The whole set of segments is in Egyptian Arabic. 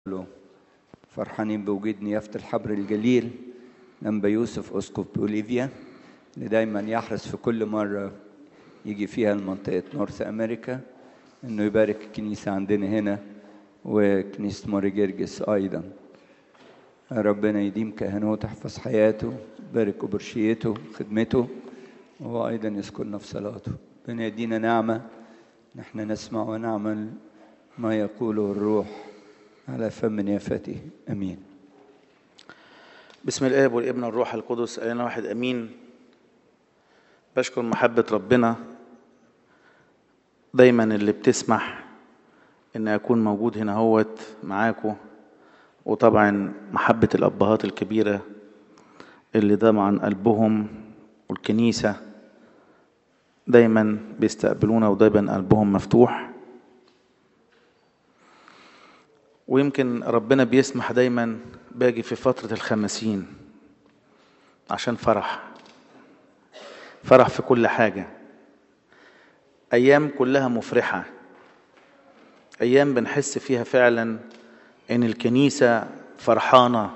له فرحانين بوجود نيافة الحبر الجليل نبا يوسف أسقف بوليفيا اللي دايما يحرص في كل مرة يجي فيها لمنطقة نورث أمريكا إنه يبارك الكنيسة عندنا هنا وكنيسة ماري جرجس أيضا ربنا يديم كهنه وتحفظ حياته بارك أبرشيته خدمته وهو أيضا يذكرنا في صلاته ربنا يدينا نعمة نحن نسمع ونعمل ما يقوله الروح على فم نيافته امين بسم الاب والابن والروح القدس اله واحد امين بشكر محبه ربنا دايما اللي بتسمح ان اكون موجود هنا هوت معاكم وطبعا محبه الابهات الكبيره اللي طبعا قلبهم والكنيسه دايما بيستقبلونا ودايما قلبهم مفتوح ويمكن ربنا بيسمح دايما باجي في فترة الخمسين عشان فرح فرح في كل حاجة أيام كلها مفرحة أيام بنحس فيها فعلا إن الكنيسة فرحانة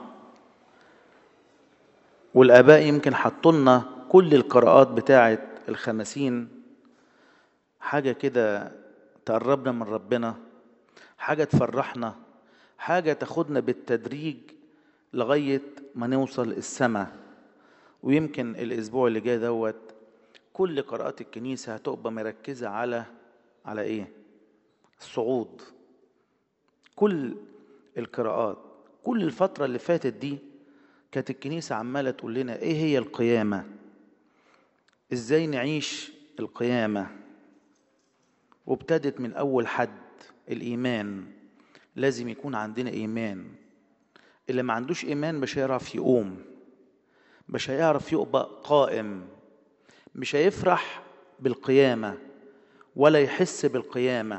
والآباء يمكن حطولنا كل القراءات بتاعة الخمسين حاجة كده تقربنا من ربنا حاجة تفرحنا حاجة تاخدنا بالتدريج لغاية ما نوصل السماء ويمكن الأسبوع اللي جاي دوت كل قراءات الكنيسة هتبقى مركزة على على إيه؟ الصعود كل القراءات كل الفترة اللي فاتت دي كانت الكنيسة عمالة تقول لنا إيه هي القيامة؟ إزاي نعيش القيامة؟ وابتدت من أول حد الإيمان لازم يكون عندنا إيمان اللي ما عندوش إيمان مش هيعرف يقوم مش هيعرف يبقى قائم مش هيفرح بالقيامة ولا يحس بالقيامة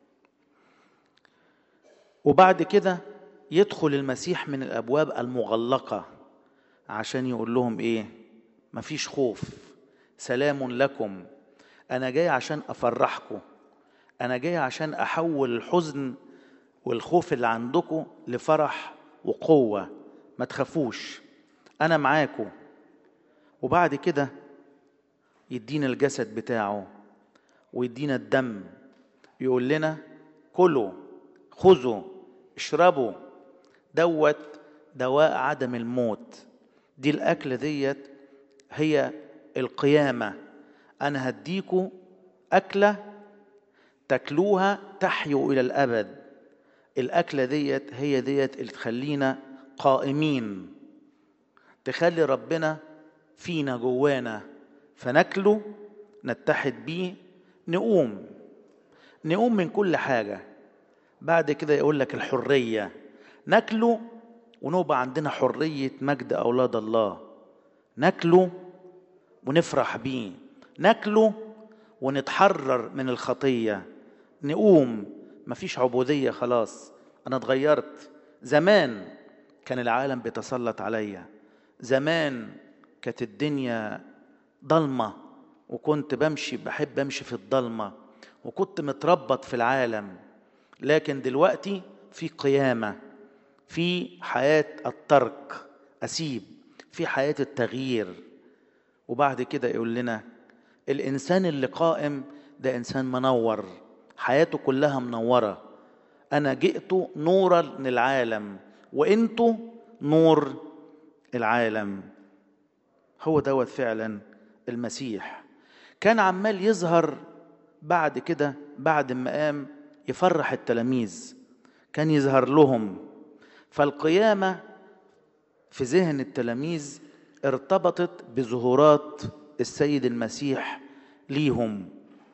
وبعد كده يدخل المسيح من الأبواب المغلقة عشان يقول لهم إيه مفيش خوف سلام لكم أنا جاي عشان أفرحكم أنا جاي عشان أحول الحزن والخوف اللي عندكم لفرح وقوة ما تخافوش أنا معاكم وبعد كده يدينا الجسد بتاعه ويدينا الدم يقول لنا كلوا خذوا اشربوا دوت دواء عدم الموت دي الأكلة ديت هي القيامة أنا هديكوا أكلة تاكلوها تحيوا إلى الأبد الأكلة ديت هي ديت اللي تخلينا قائمين تخلي ربنا فينا جوانا فناكله نتحد بيه نقوم نقوم من كل حاجة بعد كده يقول لك الحرية ناكله ونبقى عندنا حرية مجد أولاد الله ناكله ونفرح بيه ناكله ونتحرر من الخطية نقوم مفيش عبودية خلاص أنا اتغيرت زمان كان العالم بيتسلط عليا زمان كانت الدنيا ضلمة وكنت بمشي بحب أمشي في الضلمة وكنت متربط في العالم لكن دلوقتي في قيامة في حياة الترك أسيب في حياة التغيير وبعد كده يقول لنا الإنسان اللي قائم ده إنسان منور حياته كلها منورة أنا جئت نورا للعالم وإنتوا نور العالم هو دوت فعلا المسيح كان عمال يظهر بعد كده بعد ما قام يفرح التلاميذ كان يظهر لهم فالقيامة في ذهن التلاميذ ارتبطت بظهورات السيد المسيح ليهم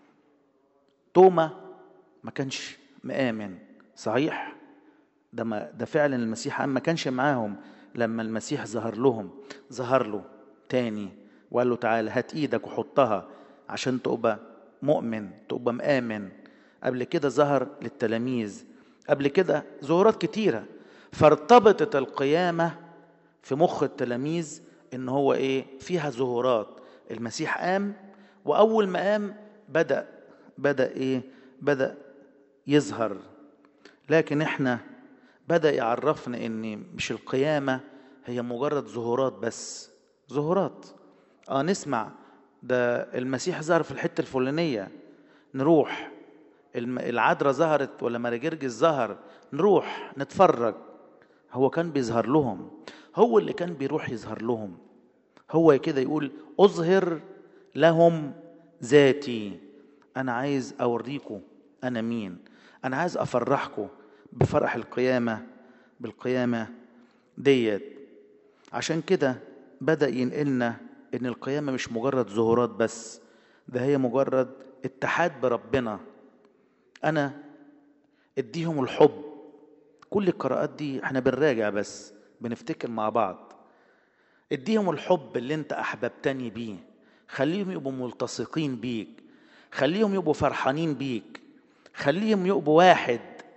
توما ما كانش مآمن صحيح ده ما ده فعلا المسيح ما كانش معاهم لما المسيح ظهر لهم ظهر له تاني وقال له تعالى هات ايدك وحطها عشان تبقى مؤمن تبقى مآمن قبل كده ظهر للتلاميذ قبل كده ظهورات كتيرة فارتبطت القيامة في مخ التلاميذ ان هو ايه فيها ظهورات المسيح قام واول ما قام بدأ بدأ ايه بدأ يظهر لكن احنا بدأ يعرفنا ان مش القيامة هي مجرد ظهورات بس ظهورات اه نسمع ده المسيح ظهر في الحتة الفلانية نروح الم- العذراء ظهرت ولا مراجرجس ظهر نروح نتفرج هو كان بيظهر لهم هو اللي كان بيروح يظهر لهم هو كده يقول اظهر لهم ذاتي انا عايز اوريكم انا مين انا عايز افرحكم بفرح القيامه بالقيامه ديت عشان كده بدا ينقلنا ان القيامه مش مجرد ظهورات بس ده هي مجرد اتحاد بربنا انا اديهم الحب كل القراءات دي احنا بنراجع بس بنفتكر مع بعض اديهم الحب اللي انت احببتني بيه خليهم يبقوا ملتصقين بيك خليهم يبقوا فرحانين بيك خليهم يبقوا واحد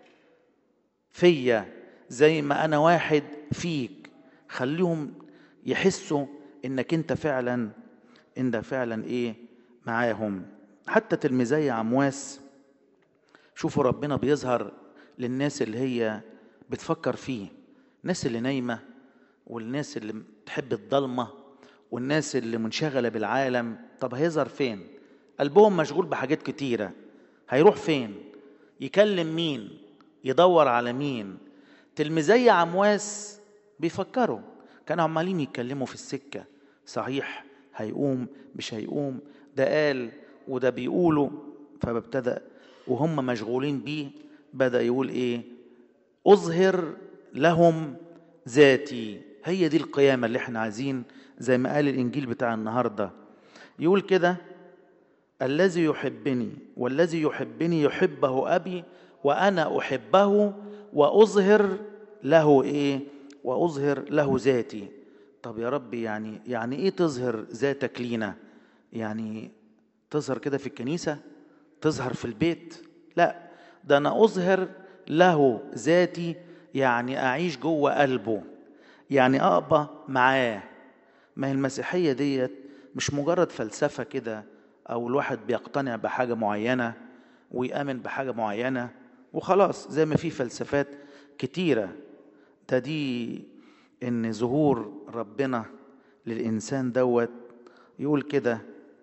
فيا زي ما انا واحد فيك خليهم يحسوا انك انت فعلا انت فعلا ايه معاهم حتى تلميذي عمواس شوفوا ربنا بيظهر للناس اللي هي بتفكر فيه الناس اللي نايمة والناس اللي بتحب الضلمة والناس اللي منشغلة بالعالم طب هيظهر فين قلبهم مشغول بحاجات كتيرة هيروح فين يكلم مين يدور على مين تلميذي عمواس بيفكروا كانوا عمالين يتكلموا في السكة صحيح هيقوم مش هيقوم ده قال وده بيقولوا فببتدأ وهم مشغولين بيه بدأ يقول ايه اظهر لهم ذاتي هي دي القيامة اللي احنا عايزين زي ما قال الانجيل بتاع النهاردة يقول كده الذي يحبني والذي يحبني يحبه ابي وانا احبه واظهر له ايه واظهر له ذاتي طب يا رب يعني يعني ايه تظهر ذاتك لينا يعني تظهر كده في الكنيسه تظهر في البيت لا ده انا اظهر له ذاتي يعني اعيش جوه قلبه يعني اقبى معاه ما هي المسيحيه ديت مش مجرد فلسفه كده او الواحد بيقتنع بحاجه معينه ويامن بحاجه معينه وخلاص زي ما في فلسفات كتيره ده دي ان ظهور ربنا للانسان دوت يقول كده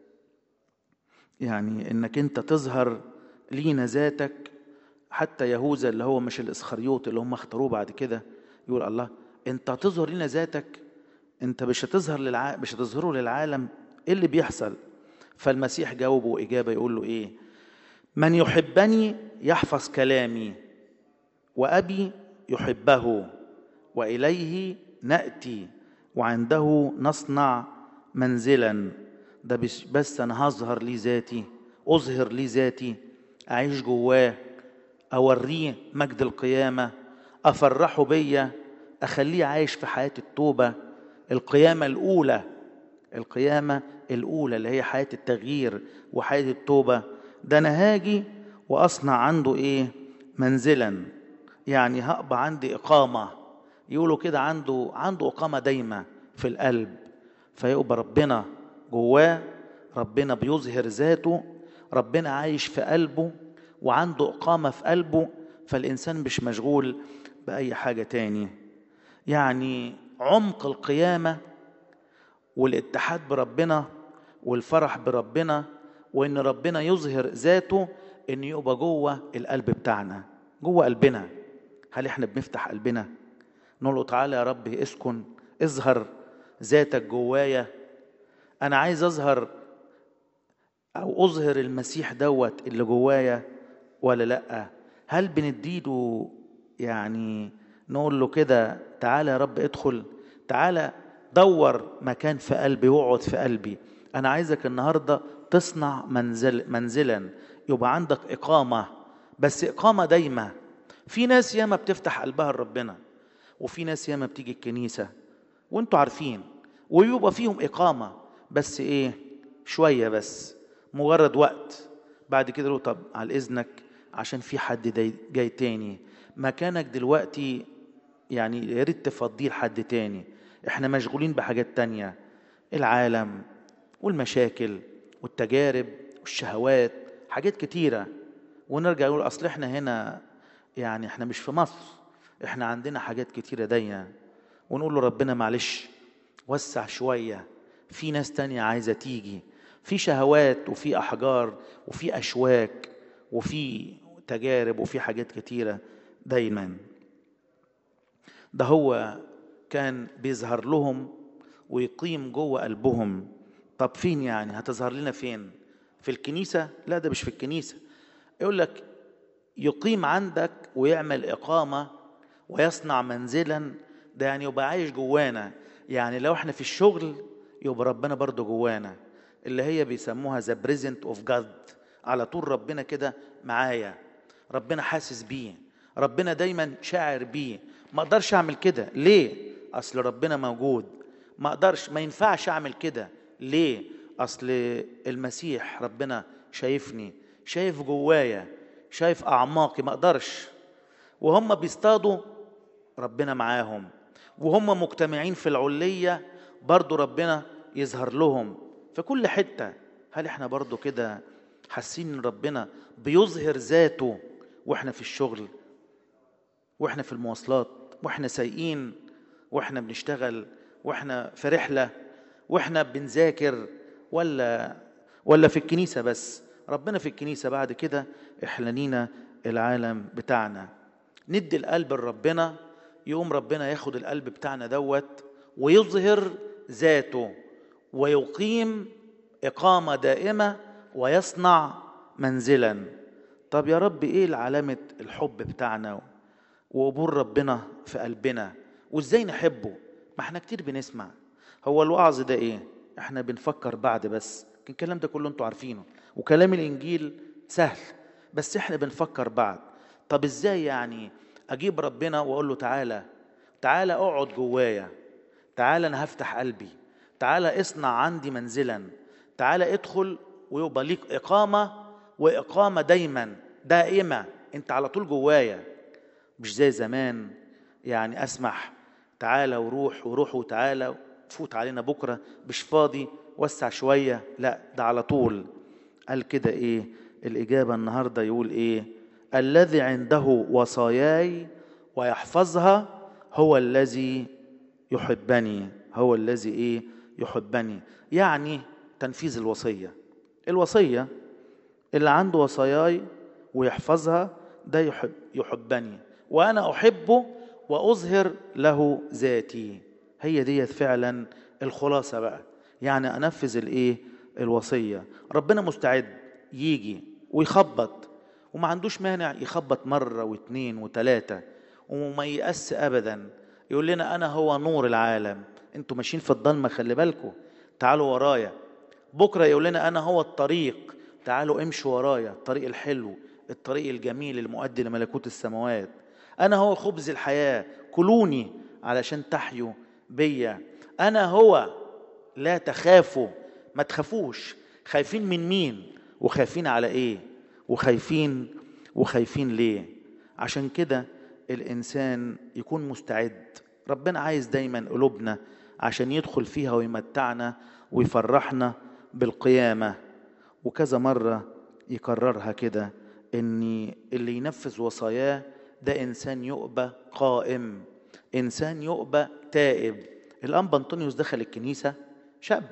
يعني انك انت تظهر لينا ذاتك حتى يهوذا اللي هو مش الاسخريوط اللي هم اختاروه بعد كده يقول الله انت هتظهر لنا ذاتك انت مش هتظهر للع... مش هتظهره للعالم ايه اللي بيحصل فالمسيح جاوبه اجابه يقول له ايه من يحبني يحفظ كلامي وابي يحبه واليه ناتي وعنده نصنع منزلا ده بس, بس انا هظهر لي ذاتي اظهر لي ذاتي اعيش جواه اوريه مجد القيامه افرحه بيا اخليه عايش في حياه التوبه القيامه الاولى القيامه الاولى اللي هي حياه التغيير وحياه التوبه ده انا هاجي واصنع عنده ايه منزلا يعني هقبى عندي اقامه يقولوا كده عنده عنده اقامه دايمه في القلب فيبقى ربنا جواه ربنا بيظهر ذاته ربنا عايش في قلبه وعنده إقامة في قلبه فالإنسان مش مشغول بأي حاجة تاني يعني عمق القيامة والاتحاد بربنا والفرح بربنا وإن ربنا يظهر ذاته إن يبقى جوه القلب بتاعنا جوه قلبنا هل إحنا بنفتح قلبنا نقول له تعالى يا رب اسكن اظهر ذاتك جوايا أنا عايز أظهر أو أظهر المسيح دوت اللي جوايا ولا لأ هل بنديله يعني نقول له كده تعالى يا رب ادخل تعالى دور مكان في قلبي واقعد في قلبي أنا عايزك النهاردة تصنع منزل منزلا يبقى عندك إقامة بس إقامة دايمة في ناس ياما بتفتح قلبها لربنا وفي ناس ياما بتيجي الكنيسة وانتوا عارفين ويبقى فيهم إقامة بس إيه شوية بس مجرد وقت بعد كده له طب على إذنك عشان في حد جاي تاني مكانك دلوقتي يعني يا ريت تفضيه لحد تاني احنا مشغولين بحاجات تانية العالم والمشاكل والتجارب والشهوات حاجات كتيرة ونرجع نقول اصل احنا هنا يعني احنا مش في مصر احنا عندنا حاجات كتيرة ضيقة ونقول له ربنا معلش وسع شوية في ناس تانية عايزة تيجي في شهوات وفي أحجار وفي أشواك وفي تجارب وفي حاجات كتيرة دايما ده هو كان بيظهر لهم ويقيم جوه قلبهم طب فين يعني هتظهر لنا فين في الكنيسة لا ده مش في الكنيسة يقول لك يقيم عندك ويعمل إقامة ويصنع منزلا ده يعني يبقى عايش جوانا يعني لو احنا في الشغل يبقى ربنا برضه جوانا اللي هي بيسموها ذا بريزنت اوف جاد على طول ربنا كده معايا ربنا حاسس بيه ربنا دايما شاعر بيه ما اقدرش اعمل كده ليه اصل ربنا موجود ما اقدرش ما ينفعش اعمل كده ليه اصل المسيح ربنا شايفني شايف جوايا شايف اعماقي ما اقدرش وهم بيصطادوا ربنا معاهم وهم مجتمعين في العلية برضو ربنا يظهر لهم في كل حتة هل احنا برضو كده حاسين ان ربنا بيظهر ذاته واحنا في الشغل واحنا في المواصلات واحنا سايقين واحنا بنشتغل واحنا في رحلة واحنا بنذاكر ولا ولا في الكنيسة بس ربنا في الكنيسة بعد كده احلى العالم بتاعنا ندي القلب لربنا يقوم ربنا ياخد القلب بتاعنا دوت ويظهر ذاته ويقيم إقامة دائمة ويصنع منزلا طب يا رب ايه العلامة الحب بتاعنا وقبول ربنا في قلبنا وازاي نحبه ما احنا كتير بنسمع هو الوعظ ده ايه احنا بنفكر بعد بس الكلام ده كله انتوا عارفينه وكلام الانجيل سهل بس احنا بنفكر بعد طب ازاي يعني اجيب ربنا واقول له تعالى تعالى اقعد جوايا تعالى انا هفتح قلبي تعالى اصنع عندي منزلا تعالى ادخل ويبقى ليك اقامه واقامه دايما دائمه انت على طول جوايا مش زي زمان يعني اسمح تعالى وروح وروح وتعالى فوت علينا بكره مش فاضي وسع شويه لا ده على طول قال كده ايه الاجابه النهارده يقول ايه الذي عنده وصاياي ويحفظها هو الذي يحبني هو الذي ايه يحبني يعني تنفيذ الوصيه الوصيه اللي عنده وصاياي ويحفظها ده يحب يحبني وانا احبه واظهر له ذاتي هي ديت فعلا الخلاصه بقى يعني انفذ الايه الوصيه ربنا مستعد يجي ويخبط وما عندوش مانع يخبط مره واثنين وثلاثه وما ييأس ابدا يقول لنا انا هو نور العالم انتوا ماشيين في الضلمه خلي بالكم تعالوا ورايا بكره يقول لنا انا هو الطريق تعالوا امشوا ورايا الطريق الحلو الطريق الجميل المؤدي لملكوت السماوات انا هو خبز الحياه كلوني علشان تحيوا بيا انا هو لا تخافوا ما تخافوش خايفين من مين وخايفين على ايه وخايفين وخايفين ليه عشان كده الانسان يكون مستعد ربنا عايز دايما قلوبنا عشان يدخل فيها ويمتعنا ويفرحنا بالقيامه وكذا مره يكررها كده ان اللي ينفذ وصاياه ده انسان يؤبى قائم انسان يؤبى تائب الانبا انطونيوس دخل الكنيسه شاب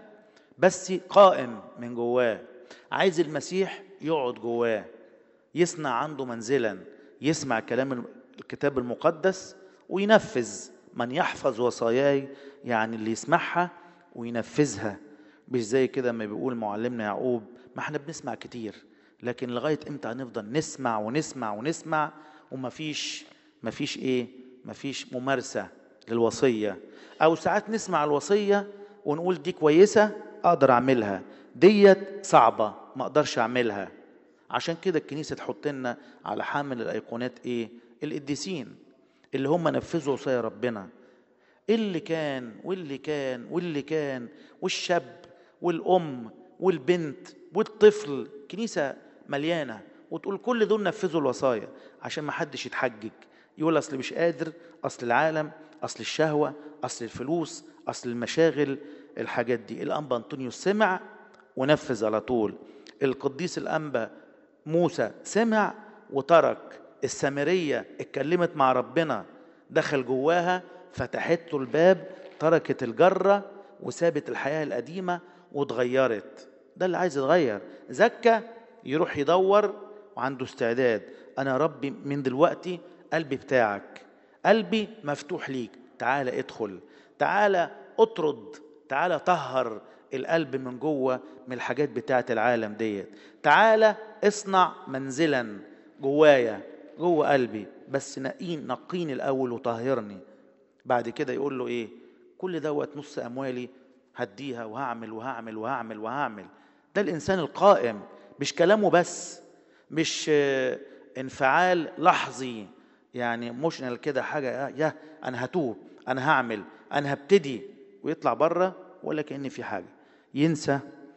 بس قائم من جواه عايز المسيح يقعد جواه يصنع عنده منزلا يسمع كلام الكتاب المقدس وينفذ من يحفظ وصاياي يعني اللي يسمعها وينفذها مش زي كده ما بيقول معلمنا يعقوب ما احنا بنسمع كتير لكن لغايه امتى هنفضل نسمع ونسمع ونسمع ومفيش مفيش ايه مفيش ممارسه للوصيه او ساعات نسمع الوصيه ونقول دي كويسه اقدر اعملها ديت صعبه ما اقدرش اعملها عشان كده الكنيسه تحط لنا على حامل الايقونات ايه القديسين اللي هم نفذوا وصايا ربنا اللي كان واللي كان واللي كان والشاب والام والبنت والطفل كنيسه مليانه وتقول كل دول نفذوا الوصايا عشان ما حدش يتحجج يقول اصل مش قادر اصل العالم اصل الشهوه اصل الفلوس اصل المشاغل الحاجات دي الانبا انطونيوس سمع ونفذ على طول القديس الانبا موسى سمع وترك السامريه اتكلمت مع ربنا دخل جواها فتحت له الباب تركت الجرة وسابت الحياة القديمة واتغيرت ده اللي عايز يتغير زكى يروح يدور وعنده استعداد أنا ربي من دلوقتي قلبي بتاعك قلبي مفتوح ليك تعالى ادخل تعالى اطرد تعالى طهر القلب من جوه من الحاجات بتاعه العالم ديت تعالى اصنع منزلا جوايا جوه قلبي بس نقين نقيني الاول وطهرني بعد كده يقول له ايه كل دوت نص اموالي هديها وهعمل وهعمل وهعمل وهعمل ده الانسان القائم مش كلامه بس مش آه، انفعال لحظي يعني ايموشنال كده حاجه آه، يا انا هتوب انا هعمل انا هبتدي ويطلع بره ولا كأن في حاجه ينسى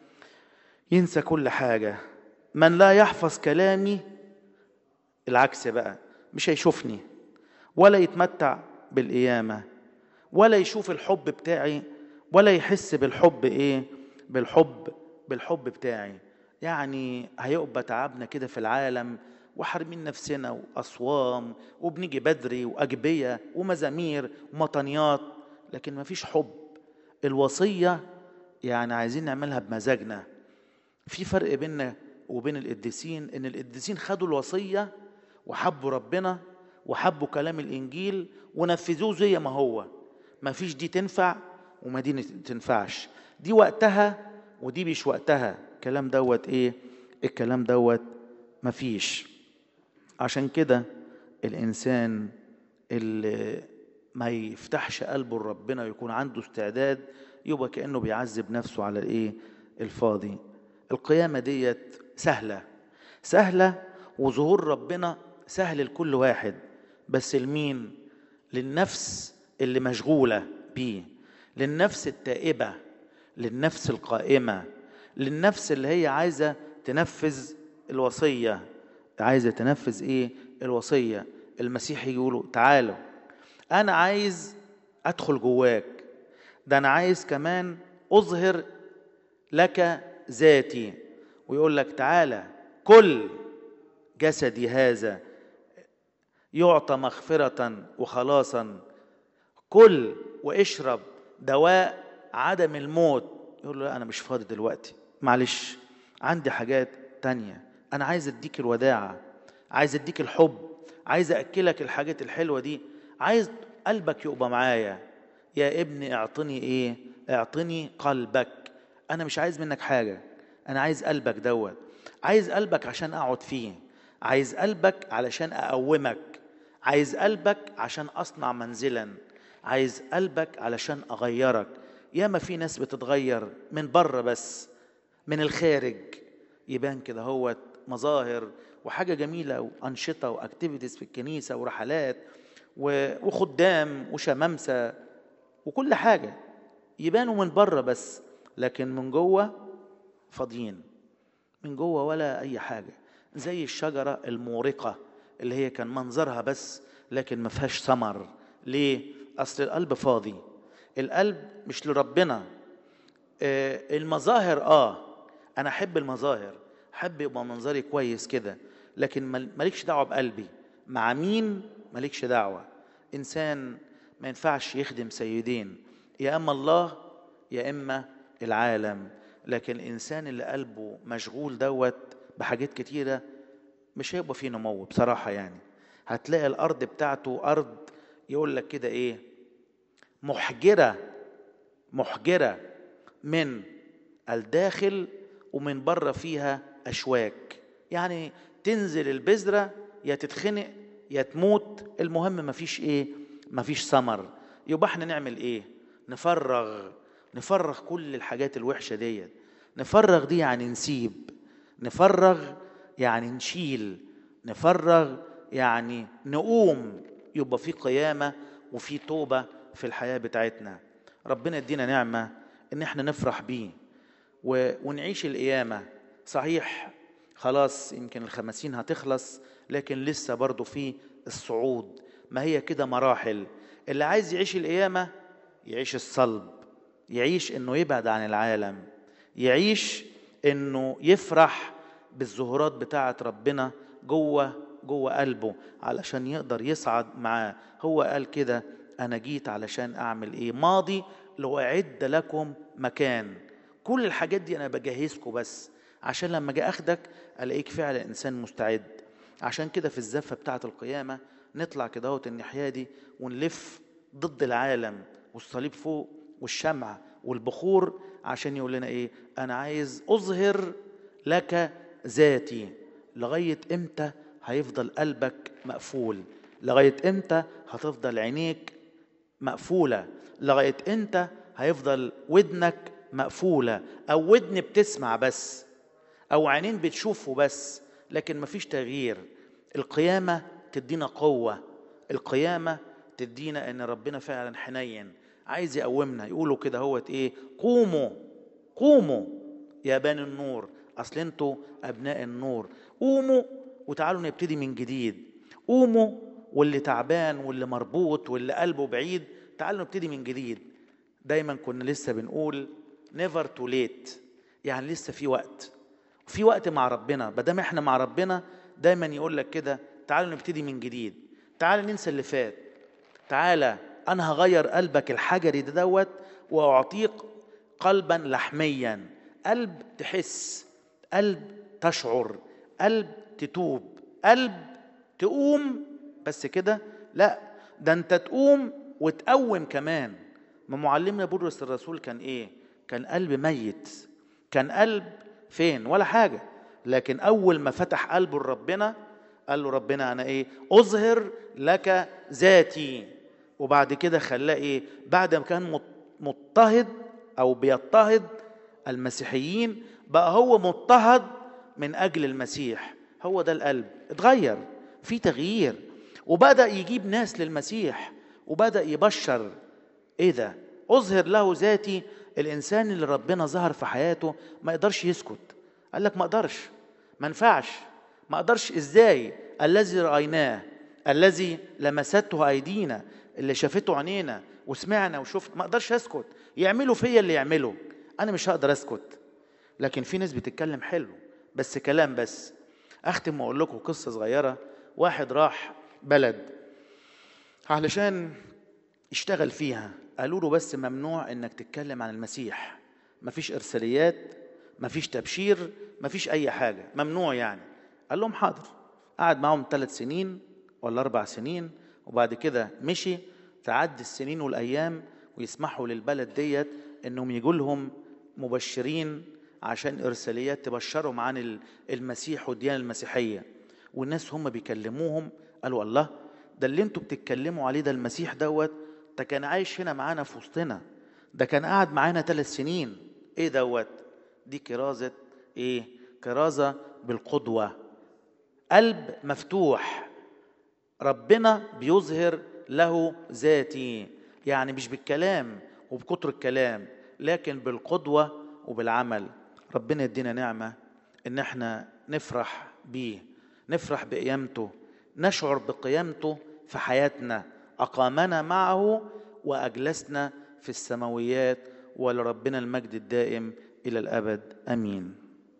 ينسى كل حاجه من لا يحفظ كلامي العكس بقى مش هيشوفني ولا يتمتع بالقيامه ولا يشوف الحب بتاعي ولا يحس بالحب ايه بالحب بالحب بتاعي يعني هيبقى تعبنا كده في العالم وحارمين نفسنا واصوام وبنيجي بدري واجبيه ومزامير ومطنيات لكن ما فيش حب الوصيه يعني عايزين نعملها بمزاجنا في فرق بيننا وبين القديسين ان القديسين خدوا الوصيه وحبوا ربنا وحبوا كلام الانجيل ونفذوه زي ما هو ما فيش دي تنفع وما دي تنفعش دي وقتها ودي مش وقتها الكلام دوت ايه الكلام دوت مفيش عشان كده الانسان اللي ما يفتحش قلبه لربنا ويكون عنده استعداد يبقى كانه بيعذب نفسه على الايه الفاضي القيامه ديت سهله سهله وظهور ربنا سهل لكل واحد بس لمين للنفس اللي مشغوله بيه للنفس التائبه للنفس القائمه للنفس اللي هي عايزه تنفذ الوصيه عايزه تنفذ ايه الوصيه المسيح يقولوا تعالوا انا عايز ادخل جواك ده انا عايز كمان اظهر لك ذاتي ويقول لك تعالى كل جسدي هذا يعطى مغفرة وخلاصا كل واشرب دواء عدم الموت يقول له لا أنا مش فاضي دلوقتي معلش عندي حاجات تانية أنا عايز أديك الوداعة عايز أديك الحب عايز أكلك الحاجات الحلوة دي عايز قلبك يبقى معايا يا ابني اعطني ايه اعطني قلبك انا مش عايز منك حاجة انا عايز قلبك دوت عايز قلبك عشان اقعد فيه عايز قلبك علشان اقومك عايز قلبك عشان اصنع منزلا عايز قلبك علشان اغيرك ياما في ناس بتتغير من بره بس من الخارج يبان كده هو مظاهر وحاجة جميلة وأنشطة وأكتيفيتيز في الكنيسة ورحلات و- وخدام وشمامسة وكل حاجة يبانوا من بره بس لكن من جوه فاضيين من جوه ولا أي حاجة زي الشجرة المورقة اللي هي كان منظرها بس لكن ما فيهاش ثمر ليه؟ أصل القلب فاضي القلب مش لربنا آه، المظاهر اه انا احب المظاهر احب يبقى منظري كويس كده لكن مال- مالكش دعوه بقلبي مع مين مالكش دعوه انسان ما ينفعش يخدم سيدين يا اما الله يا اما العالم لكن الانسان اللي قلبه مشغول دوت بحاجات كتيره مش هيبقى فيه نمو بصراحه يعني هتلاقي الارض بتاعته ارض يقول لك كده ايه محجره محجره من الداخل ومن بره فيها اشواك يعني تنزل البذره يا تتخنق يا تموت المهم مفيش ايه مفيش ثمر يبقى احنا نعمل ايه نفرغ نفرغ كل الحاجات الوحشه ديت نفرغ دي يعني نسيب نفرغ يعني نشيل نفرغ يعني نقوم يبقى في قيامه وفي توبه في الحياه بتاعتنا ربنا يدينا نعمه ان احنا نفرح بيه و... ونعيش القيامة صحيح خلاص يمكن الخمسين هتخلص لكن لسه برضو في الصعود ما هي كده مراحل اللي عايز يعيش القيامة يعيش الصلب يعيش انه يبعد عن العالم يعيش انه يفرح بالظهورات بتاعة ربنا جوه جوه قلبه علشان يقدر يصعد معاه هو قال كده انا جيت علشان اعمل ايه ماضي لو اعد لكم مكان كل الحاجات دي انا بجهزكم بس عشان لما اجي اخدك الاقيك فعلا انسان مستعد عشان كده في الزفه بتاعه القيامه نطلع كده اهوت الناحيه دي ونلف ضد العالم والصليب فوق والشمع والبخور عشان يقول لنا ايه انا عايز اظهر لك ذاتي لغايه امتى هيفضل قلبك مقفول لغايه امتى هتفضل عينيك مقفوله لغايه امتى هيفضل ودنك مقفوله او ودن بتسمع بس او عينين بتشوفه بس لكن مفيش تغيير القيامه تدينا قوه القيامه تدينا ان ربنا فعلا حنين عايز يقومنا يقولوا كده هوت ايه قوموا قوموا يا بني النور اصل انتوا ابناء النور قوموا وتعالوا نبتدي من جديد قوموا واللي تعبان واللي مربوط واللي قلبه بعيد تعالوا نبتدي من جديد دايما كنا لسه بنقول نيفر تو ليت يعني لسه في وقت في وقت مع ربنا ما دام احنا مع ربنا دايما يقول لك كده تعالوا نبتدي من جديد تعال ننسى اللي فات تعالى انا هغير قلبك الحجري ده دوت واعطيك قلبا لحميا قلب تحس قلب تشعر قلب تتوب قلب تقوم بس كده لا ده انت تقوم وتقوم كمان ما معلمنا بولس الرسول كان ايه كان قلب ميت كان قلب فين ولا حاجه لكن اول ما فتح قلبه لربنا قال له ربنا انا ايه اظهر لك ذاتي وبعد كده خلاه ايه بعد ما كان مضطهد او بيضطهد المسيحيين بقى هو مضطهد من اجل المسيح هو ده القلب اتغير في تغيير وبدا يجيب ناس للمسيح وبدا يبشر ايه ده اظهر له ذاتي الانسان اللي ربنا ظهر في حياته ما يقدرش يسكت قال لك ما اقدرش ما ينفعش ما اقدرش ازاي الذي رايناه الذي لمسته ايدينا اللي شافته عينينا وسمعنا وشفت ما اقدرش اسكت يعملوا فيا اللي يعملوا انا مش هقدر اسكت لكن في ناس بتتكلم حلو بس كلام بس اختم واقول لكم قصه صغيره واحد راح بلد علشان يشتغل فيها قالوا له بس ممنوع انك تتكلم عن المسيح مفيش ارساليات مفيش تبشير مفيش اي حاجه ممنوع يعني قال لهم حاضر قعد معاهم ثلاث سنين ولا اربع سنين وبعد كده مشي تعدي السنين والايام ويسمحوا للبلد ديت انهم يجوا لهم مبشرين عشان ارساليات تبشرهم عن المسيح والديانه المسيحيه والناس هم بيكلموهم قالوا الله ده اللي انتوا بتتكلموا عليه ده المسيح دوت ده كان عايش هنا معانا في وسطنا ده كان قاعد معانا ثلاث سنين ايه دوت دي كرازه ايه كرازه بالقدوه قلب مفتوح ربنا بيظهر له ذاتي يعني مش بالكلام وبكتر الكلام لكن بالقدوة وبالعمل ربنا يدينا نعمة ان احنا نفرح بيه نفرح بقيامته نشعر بقيامته في حياتنا أقامنا معه وأجلسنا في السماويات ولربنا المجد الدائم إلى الأبد أمين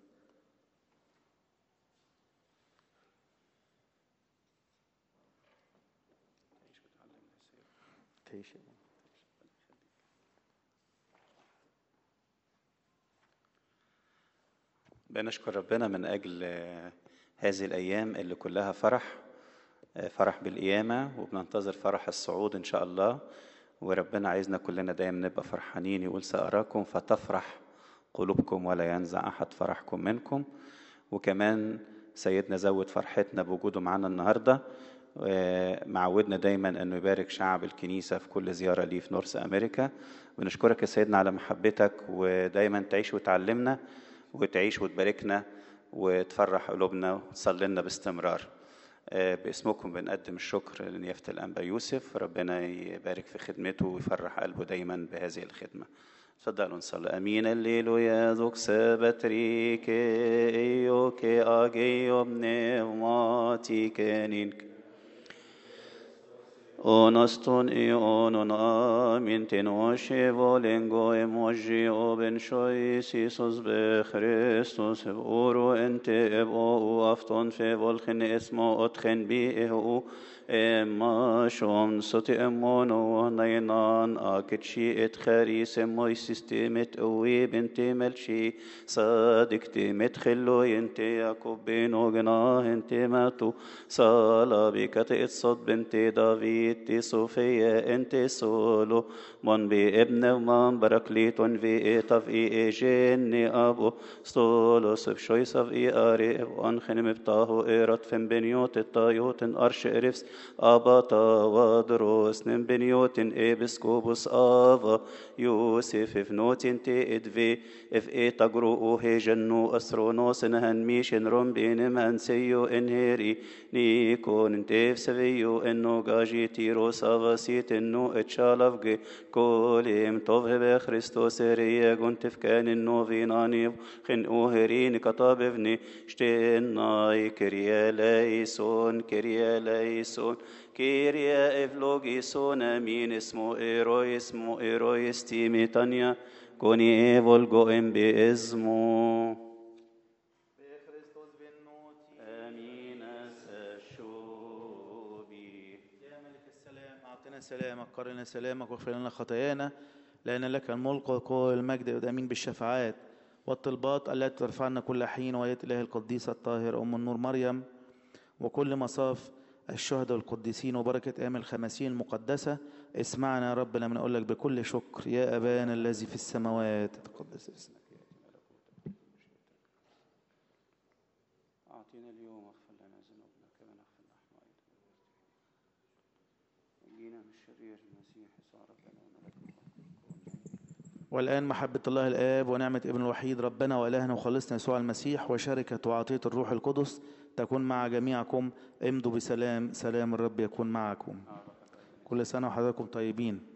بنشكر ربنا من أجل هذه الأيام اللي كلها فرح فرح بالقيامة وبننتظر فرح الصعود إن شاء الله وربنا عايزنا كلنا دايما نبقى فرحانين يقول سأراكم فتفرح قلوبكم ولا ينزع أحد فرحكم منكم وكمان سيدنا زود فرحتنا بوجوده معانا النهارده معودنا دايما انه يبارك شعب الكنيسه في كل زياره ليه في نورث امريكا بنشكرك يا سيدنا على محبتك ودايما تعيش وتعلمنا وتعيش وتباركنا وتفرح قلوبنا وتصلي لنا باستمرار باسمكم بنقدم الشكر لنيافة الأنبا يوسف ربنا يبارك في خدمته ويفرح قلبه دايما بهذه الخدمة تفضلوا نصلي امين الليلويا ذوك سبتريك ايوك اجيو بنوماتيك نينك Onaston ionon amin tin oshe volengo emoji oben shois Isus be Christus ev oro ente ev o afton fe volchen esmo otchen bi ehu Emma shom soti emono nainan akitshi et خريس موي سيستمت قوي بنت ملشي صادق تمت خلو انت يعقوب بن وجنا انت ماتو صالا بك تصد بنت دافيد تي صوفيا انت سولو من بي ابن ومن بركليتون في ايتاف اي جيني ابو ستولوس بشوي صف اي اري وان خنم بتاهو ايرت فن بنيوت الطايوت ارش ارفس اباتا ودروس نم بنيوت ابسكوبوس افا يوسف اف نوتين تي ادفي اف اي تقرو او هي جنو اسرونوس نهن ميشن روم بين من سيو انهيري نيكون انتيف سفيو انو غاجي تيرو سافاسيت انو اتشالفجي كوليم توفه بخريستوس ريا كنت كان انو فيناني خن اوهرين كتاب ابني شتيناي كريا ليسون كريا ليسون كيريا افلوجيسون امين اسمه ايروي اسمه ايروي استيمي تانيا كوني ايفولجو ام باسمه امين الشوبي يا ملك السلام أعطنا سلامك قرنا سلامك واغفر لنا خطايانا لأن لك الملك والقوة والمجد والأمين بالشفاعات والطلبات التي ترفعنا كل حين وآيات إله القديسة الطاهرة أم النور مريم وكل مصاف الشهداء والقديسين وبركة أيام الخمسين المقدسة اسمعنا يا رب لما نقول لك بكل شكر يا أبانا الذي في السماوات تقدس اسمك أعطينا اليوم واغفر لنا ذنوبنا كما نغفر نحن أيضا نجينا من الشرير المسيح يسوع ربنا ونلك والآن محبة الله الآب ونعمة ابن الوحيد ربنا وإلهنا وخلصنا يسوع المسيح وشركة وعطية الروح القدس تكون مع جميعكم امضوا بسلام سلام الرب يكون معكم كل سنة وحضراتكم طيبين